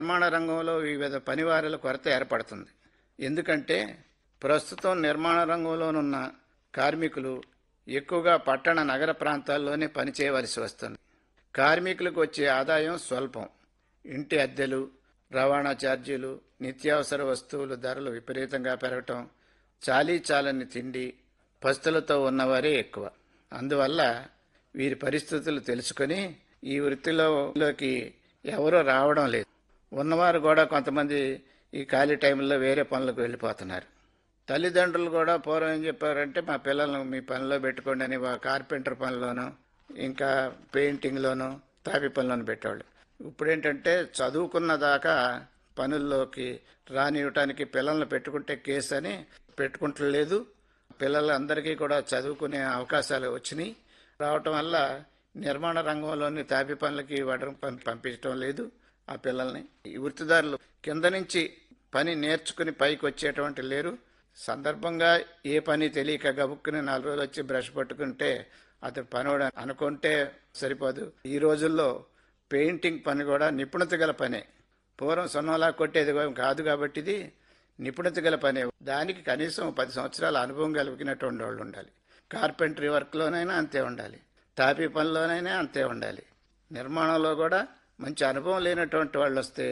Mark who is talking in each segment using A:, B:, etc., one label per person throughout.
A: నిర్మాణ రంగంలో వివిధ పనివారుల కొరత ఏర్పడుతుంది ఎందుకంటే ప్రస్తుతం నిర్మాణ రంగంలోనున్న కార్మికులు ఎక్కువగా పట్టణ నగర ప్రాంతాల్లోనే పనిచేయవలసి వస్తుంది కార్మికులకు వచ్చే ఆదాయం స్వల్పం ఇంటి అద్దెలు రవాణా ఛార్జీలు నిత్యావసర వస్తువుల ధరలు విపరీతంగా పెరగటం చాలీ చాలని తిండి పస్తులతో ఉన్నవారే ఎక్కువ అందువల్ల వీరి పరిస్థితులు తెలుసుకొని ఈ వృత్తిలోకి ఎవరూ రావడం లేదు ఉన్నవారు కూడా కొంతమంది ఈ ఖాళీ టైంలో వేరే పనులకు వెళ్ళిపోతున్నారు తల్లిదండ్రులు కూడా పూర్వం ఏం చెప్పారంటే మా పిల్లలను మీ పనిలో పెట్టుకోండి అని వా- కార్పెంటర్ పనిలోనూ ఇంకా పెయింటింగ్లోనూ తాపి పనిలోనూ పెట్టేవాళ్ళు ఇప్పుడు ఏంటంటే చదువుకున్న దాకా పనుల్లోకి రానివ్వటానికి పిల్లల్ని పెట్టుకుంటే కేసు అని పెట్టుకుంటలేదు పిల్లలందరికీ కూడా చదువుకునే అవకాశాలు వచ్చినాయి రావటం వల్ల నిర్మాణ రంగంలోని తాపి పనులకి ఇవ్వడం పం- పంపించడం లేదు ఆ పిల్లల్ని ఈ వృత్తిదారులు కింద నుంచి పని నేర్చుకుని పైకి వచ్చేటువంటి లేరు సందర్భంగా ఏ పని తెలియక గబుక్కుని నాలుగు రోజులు వచ్చి బ్రష్ పట్టుకుంటే అతను పనివాడు అనుకుంటే సరిపోదు ఈ రోజుల్లో పెయింటింగ్ పని కూడా నిపుణత గల పనే పూర్వం సున్నంలా కొట్టేది కాదు కాబట్టి ఇది నిపుణత గల పనే దానికి కనీసం పది సంవత్సరాల అనుభవం కలిగినటువంటి వాళ్ళు ఉండాలి కార్పెంటరీ వర్క్లోనైనా అంతే ఉండాలి తాపీ పనిలోనైనా అంతే ఉండాలి నిర్మాణంలో కూడా మంచి అనుభవం లేనటువంటి వాళ్ళు వస్తే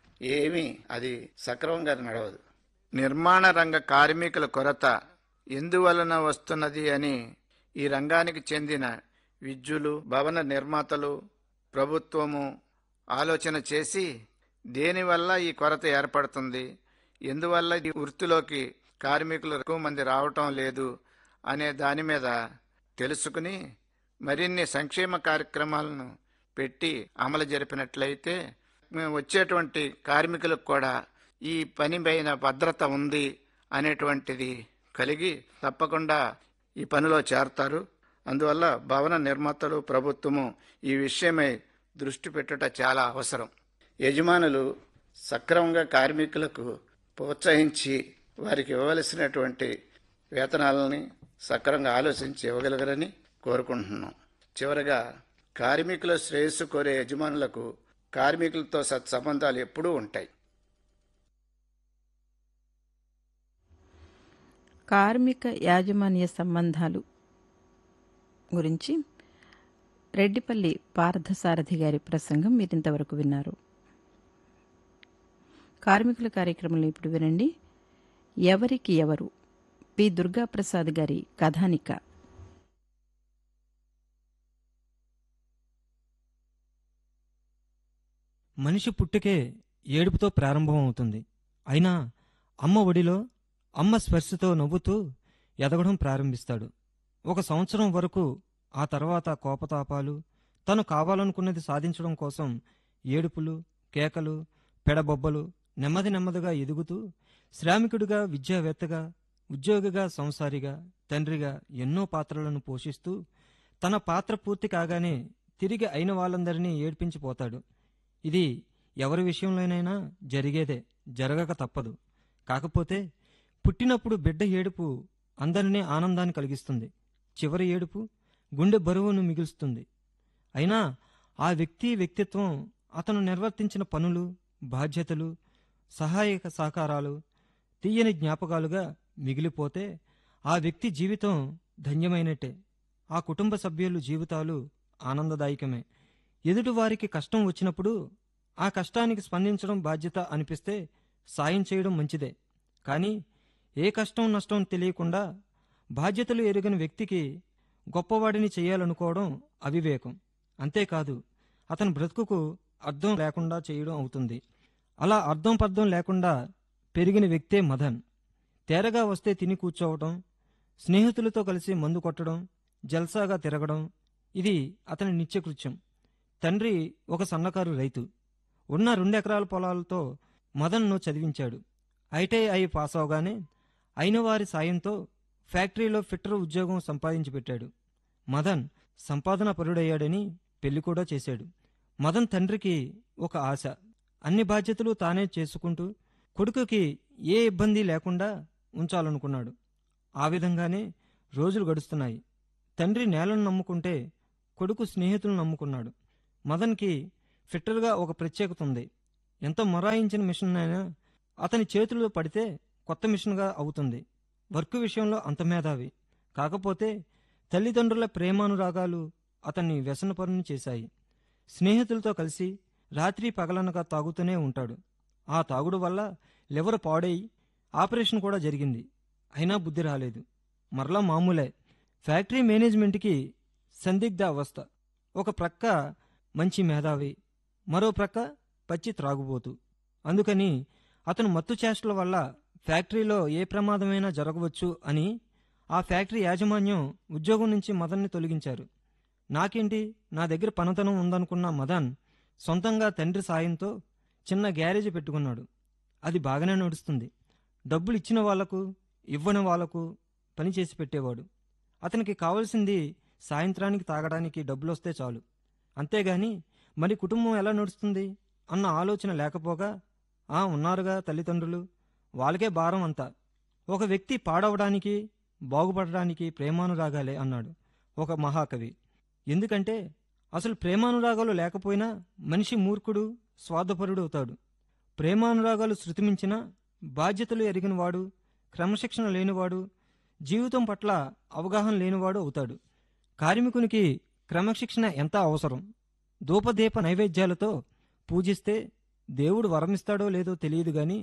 A: ఏమీ అది సక్రమంగా నడవదు నిర్మాణ రంగ కార్మికుల కొరత ఎందువలన వస్తున్నది అని ఈ రంగానికి చెందిన విద్యులు భవన నిర్మాతలు ప్రభుత్వము ఆలోచన చేసి దేనివల్ల ఈ కొరత ఏర్పడుతుంది ఎందువల్ల ఈ వృత్తిలోకి కార్మికులు ఎక్కువ మంది రావటం లేదు అనే దాని మీద తెలుసుకుని మరిన్ని సంక్షేమ కార్యక్రమాలను పెట్టి అమలు జరిపినట్లయితే మేము వచ్చేటువంటి కార్మికులకు కూడా ఈ పని పైన భద్రత ఉంది అనేటువంటిది కలిగి తప్పకుండా ఈ పనిలో చేరతారు అందువల్ల భవన నిర్మాతలు ప్రభుత్వము ఈ విషయమై దృష్టి పెట్టుట చాలా అవసరం యజమానులు సక్రమంగా కార్మికులకు ప్రోత్సహించి వారికి ఇవ్వవలసినటువంటి వేతనాలని సక్రమంగా ఆలోచించి ఇవ్వగలగరని కోరుకుంటున్నాం చివరగా కార్మికుల శ్రేయస్సు కోరే యజమానులకు కార్మికులతో సత్సంబంధాలు ఎప్పుడూ ఉంటాయి
B: కార్మిక యాజమాన్య సంబంధాలు గురించి రెడ్డిపల్లి పార్థసారథి గారి ప్రసంగం మీరు ఇంతవరకు విన్నారు కార్మికుల కార్యక్రమంలో ఇప్పుడు వినండి ఎవరికి ఎవరు పి దుర్గాప్రసాద్ గారి కథానిక
C: మనిషి పుట్టుకే ఏడుపుతో ప్రారంభమవుతుంది అయినా అమ్మ ఒడిలో అమ్మ స్పర్శతో నవ్వుతూ ఎదగడం ప్రారంభిస్తాడు ఒక సంవత్సరం వరకు ఆ తర్వాత కోపతాపాలు తను కావాలనుకున్నది సాధించడం కోసం ఏడుపులు కేకలు పెడబొబ్బలు నెమ్మది నెమ్మదిగా ఎదుగుతూ శ్రామికుడిగా విద్యావేత్తగా ఉద్యోగిగా సంసారిగా తండ్రిగా ఎన్నో పాత్రలను పోషిస్తూ తన పాత్ర పూర్తి కాగానే తిరిగి అయిన వాళ్ళందరినీ ఏడ్పించిపోతాడు ఇది ఎవరి విషయంలోనైనా జరిగేదే జరగక తప్పదు కాకపోతే పుట్టినప్పుడు బిడ్డ ఏడుపు అందరినీ ఆనందాన్ని కలిగిస్తుంది చివరి ఏడుపు గుండె బరువును మిగులుస్తుంది అయినా ఆ వ్యక్తి వ్యక్తిత్వం అతను నిర్వర్తించిన పనులు బాధ్యతలు సహాయక సహకారాలు తీయని జ్ఞాపకాలుగా మిగిలిపోతే ఆ వ్యక్తి జీవితం ధన్యమైనట్టే ఆ కుటుంబ సభ్యుల జీవితాలు ఆనందదాయకమే ఎదుటివారికి కష్టం వచ్చినప్పుడు ఆ కష్టానికి స్పందించడం బాధ్యత అనిపిస్తే సాయం చేయడం మంచిదే కానీ ఏ కష్టం నష్టం తెలియకుండా బాధ్యతలు ఎరుగని వ్యక్తికి గొప్పవాడిని చేయాలనుకోవడం అవివేకం అంతేకాదు అతని బ్రతుకుకు అర్థం లేకుండా చేయడం అవుతుంది అలా అర్థం పర్థం లేకుండా పెరిగిన వ్యక్తే మదన్ తేరగా వస్తే తిని కూర్చోవడం స్నేహితులతో కలిసి మందు కొట్టడం జల్సాగా తిరగడం ఇది అతని నిత్యకృత్యం తండ్రి ఒక సన్నకారు రైతు ఉన్న రెండెకరాల పొలాలతో మదన్ను చదివించాడు ఐటీఐ పాస్ అవగానే అయిన వారి సాయంతో ఫ్యాక్టరీలో ఫిట్టర్ ఉద్యోగం సంపాదించి పెట్టాడు మదన్ సంపాదన పరుడయ్యాడని పెళ్లి కూడా చేశాడు మదన్ తండ్రికి ఒక ఆశ అన్ని బాధ్యతలు తానే చేసుకుంటూ కొడుకుకి ఏ ఇబ్బంది లేకుండా ఉంచాలనుకున్నాడు ఆ విధంగానే రోజులు గడుస్తున్నాయి తండ్రి నేలను నమ్ముకుంటే కొడుకు స్నేహితులను నమ్ముకున్నాడు మదన్కి ఫిట్టర్గా ఒక ప్రత్యేకత ఉంది ఎంత మొరాయించిన మిషన్ అయినా అతని చేతిలో పడితే కొత్త మిషన్గా అవుతుంది వర్క్ విషయంలో అంత మేధావి కాకపోతే తల్లిదండ్రుల ప్రేమానురాగాలు అతన్ని వ్యసనపరుని చేశాయి స్నేహితులతో కలిసి రాత్రి పగలనగా తాగుతూనే ఉంటాడు ఆ తాగుడు వల్ల లివర్ పాడై ఆపరేషన్ కూడా జరిగింది అయినా బుద్ధి రాలేదు మరలా మామూలే ఫ్యాక్టరీ మేనేజ్మెంట్కి సందిగ్ధ అవస్థ ఒక ప్రక్క మంచి మేధావి మరో ప్రక్క పచ్చి త్రాగుబోతు అందుకని అతను మత్తు చేష్టల వల్ల ఫ్యాక్టరీలో ఏ ప్రమాదమైనా జరగవచ్చు అని ఆ ఫ్యాక్టరీ యాజమాన్యం ఉద్యోగం నుంచి మదన్ని తొలగించారు నాకేంటి నా దగ్గర పనతనం ఉందనుకున్న మదన్ సొంతంగా తండ్రి సాయంతో చిన్న గ్యారేజ్ పెట్టుకున్నాడు అది బాగానే నడుస్తుంది డబ్బులు ఇచ్చిన వాళ్లకు ఇవ్వని వాళ్లకు పనిచేసి పెట్టేవాడు అతనికి కావాల్సింది సాయంత్రానికి తాగడానికి డబ్బులు వస్తే చాలు అంతేగాని మరి కుటుంబం ఎలా నడుస్తుంది అన్న ఆలోచన లేకపోగా ఆ ఉన్నారుగా తల్లిదండ్రులు వాళ్ళకే భారం అంతా ఒక వ్యక్తి పాడవడానికి బాగుపడడానికి ప్రేమానురాగాలే అన్నాడు ఒక మహాకవి ఎందుకంటే అసలు ప్రేమానురాగాలు లేకపోయినా మనిషి మూర్ఖుడు స్వార్థపరుడు అవుతాడు ప్రేమానురాగాలు శృతిమించిన బాధ్యతలు ఎరిగినవాడు క్రమశిక్షణ లేనివాడు జీవితం పట్ల అవగాహన లేనివాడు అవుతాడు కార్మికునికి క్రమశిక్షణ ఎంత అవసరం ధూపదీప నైవేద్యాలతో పూజిస్తే దేవుడు వరమిస్తాడో లేదో తెలియదు గాని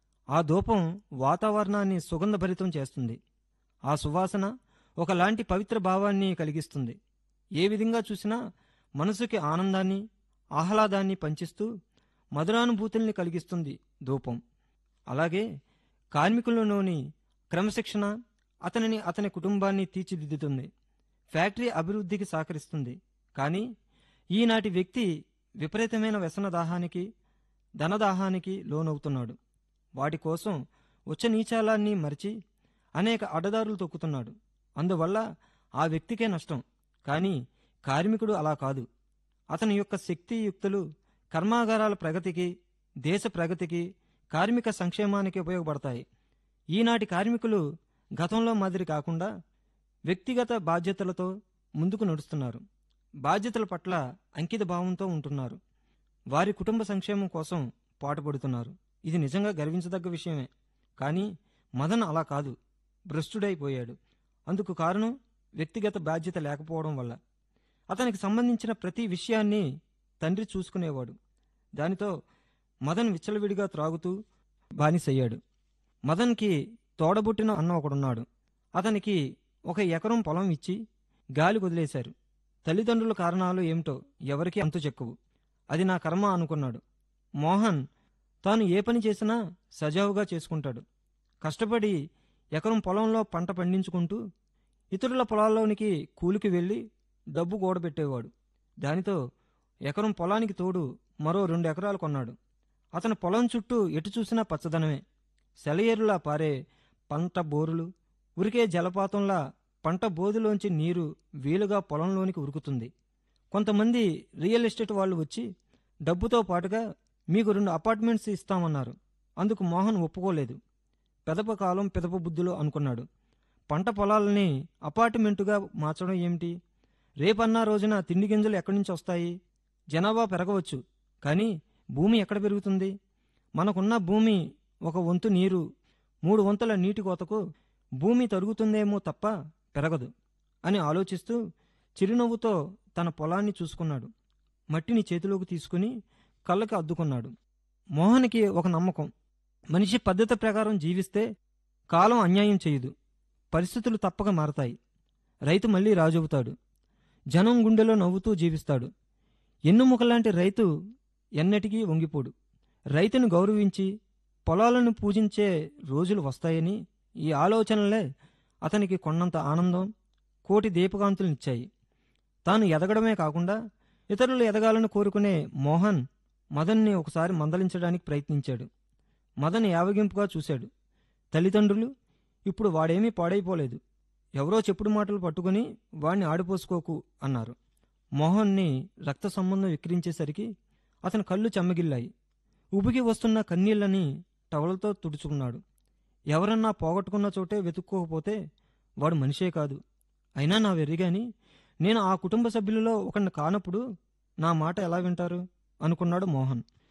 C: ఆ ధూపం వాతావరణాన్ని సుగంధభరితం చేస్తుంది ఆ సువాసన ఒకలాంటి పవిత్ర భావాన్ని కలిగిస్తుంది ఏ విధంగా చూసినా మనసుకి ఆనందాన్ని ఆహ్లాదాన్ని పంచిస్తూ మధురానుభూతుల్ని కలిగిస్తుంది ధూపం అలాగే కార్మికులలోని క్రమశిక్షణ అతనిని అతని కుటుంబాన్ని తీర్చిదిద్దుతుంది ఫ్యాక్టరీ అభివృద్ధికి సహకరిస్తుంది కానీ ఈనాటి వ్యక్తి విపరీతమైన వ్యసన దాహానికి ధనదాహానికి లోనవుతున్నాడు వాటి కోసం ఉచ్చ నీచాలాన్ని మరిచి అనేక అడ్డదారులు తొక్కుతున్నాడు అందువల్ల ఆ వ్యక్తికే నష్టం కానీ కార్మికుడు అలా కాదు అతని యొక్క శక్తియుక్తులు కర్మాగారాల ప్రగతికి దేశ ప్రగతికి కార్మిక సంక్షేమానికి ఉపయోగపడతాయి ఈనాటి కార్మికులు గతంలో మాదిరి కాకుండా వ్యక్తిగత బాధ్యతలతో ముందుకు నడుస్తున్నారు బాధ్యతల పట్ల అంకిత భావంతో ఉంటున్నారు వారి కుటుంబ సంక్షేమం కోసం పాటుపడుతున్నారు ఇది నిజంగా గర్వించదగ్గ విషయమే కానీ మదన్ అలా కాదు భ్రష్టుడైపోయాడు అందుకు కారణం వ్యక్తిగత బాధ్యత లేకపోవడం వల్ల అతనికి సంబంధించిన ప్రతి విషయాన్ని తండ్రి చూసుకునేవాడు దానితో మదన్ విచ్చలవిడిగా త్రాగుతూ బానిసయ్యాడు మదన్కి తోడబుట్టిన అన్న ఒకడున్నాడు అతనికి ఒక ఎకరం పొలం ఇచ్చి గాలి వదిలేశారు తల్లిదండ్రుల కారణాలు ఏమిటో ఎవరికీ అంతు చెక్కువు అది నా కర్మ అనుకున్నాడు మోహన్ తాను ఏ పని చేసినా సజావుగా చేసుకుంటాడు కష్టపడి ఎకరం పొలంలో పంట పండించుకుంటూ ఇతరుల పొలాల్లోనికి కూలికి వెళ్ళి డబ్బు కూడబెట్టేవాడు దానితో ఎకరం పొలానికి తోడు మరో రెండు ఎకరాలు కొన్నాడు అతని పొలం చుట్టూ ఎటు చూసినా పచ్చదనమే సెలయేరులా పారే పంట బోరులు ఉరికే జలపాతంలా పంట బోధులోంచి నీరు వీలుగా పొలంలోనికి ఉరుకుతుంది కొంతమంది రియల్ ఎస్టేట్ వాళ్ళు వచ్చి డబ్బుతో పాటుగా మీకు రెండు అపార్ట్మెంట్స్ ఇస్తామన్నారు అందుకు మోహన్ ఒప్పుకోలేదు పెదప కాలం పెదప బుద్ధులు అనుకున్నాడు పంట పొలాలని అపార్ట్మెంటుగా మార్చడం ఏమిటి రేపన్నా రోజున తిండి గింజలు ఎక్కడి నుంచి వస్తాయి జనాభా పెరగవచ్చు కానీ భూమి ఎక్కడ పెరుగుతుంది మనకున్న భూమి ఒక వంతు నీరు మూడు వంతుల నీటి కోతకు భూమి తరుగుతుందేమో తప్ప పెరగదు అని ఆలోచిస్తూ చిరునవ్వుతో తన పొలాన్ని చూసుకున్నాడు మట్టిని చేతిలోకి తీసుకుని కళ్ళకి అద్దుకున్నాడు మోహన్కి ఒక నమ్మకం మనిషి పద్ధతి ప్రకారం జీవిస్తే కాలం అన్యాయం చేయదు పరిస్థితులు తప్పక మారతాయి రైతు మళ్ళీ రాజవుతాడు జనం గుండెలో నవ్వుతూ జీవిస్తాడు ఎన్నుముకలాంటి రైతు ఎన్నటికీ వంగిపోడు రైతును గౌరవించి పొలాలను పూజించే రోజులు వస్తాయని ఈ ఆలోచనలే అతనికి కొన్నంత ఆనందం కోటి దీపకాంతులనిచ్చాయి తాను ఎదగడమే కాకుండా ఇతరులు ఎదగాలని కోరుకునే మోహన్ మదన్ని ఒకసారి మందలించడానికి ప్రయత్నించాడు మదన్ యావగింపుగా చూశాడు తల్లిదండ్రులు ఇప్పుడు వాడేమీ పాడైపోలేదు ఎవరో చెప్పుడు మాటలు పట్టుకుని వాణ్ణి ఆడిపోసుకోకు అన్నారు మోహన్ని రక్త సంబంధం విక్రించేసరికి అతని కళ్ళు చెమ్మగిల్లాయి ఉబికి వస్తున్న కన్నీళ్లని టవలతో తుడుచుకున్నాడు ఎవరన్నా పోగొట్టుకున్న చోటే వెతుక్కోకపోతే వాడు మనిషే కాదు అయినా నా వెర్రిగాని నేను ఆ కుటుంబ సభ్యులలో ఒకరిని కానప్పుడు నా మాట ఎలా వింటారు అనుకున్నాడు మోహన్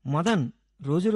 C: మదన్ రోజు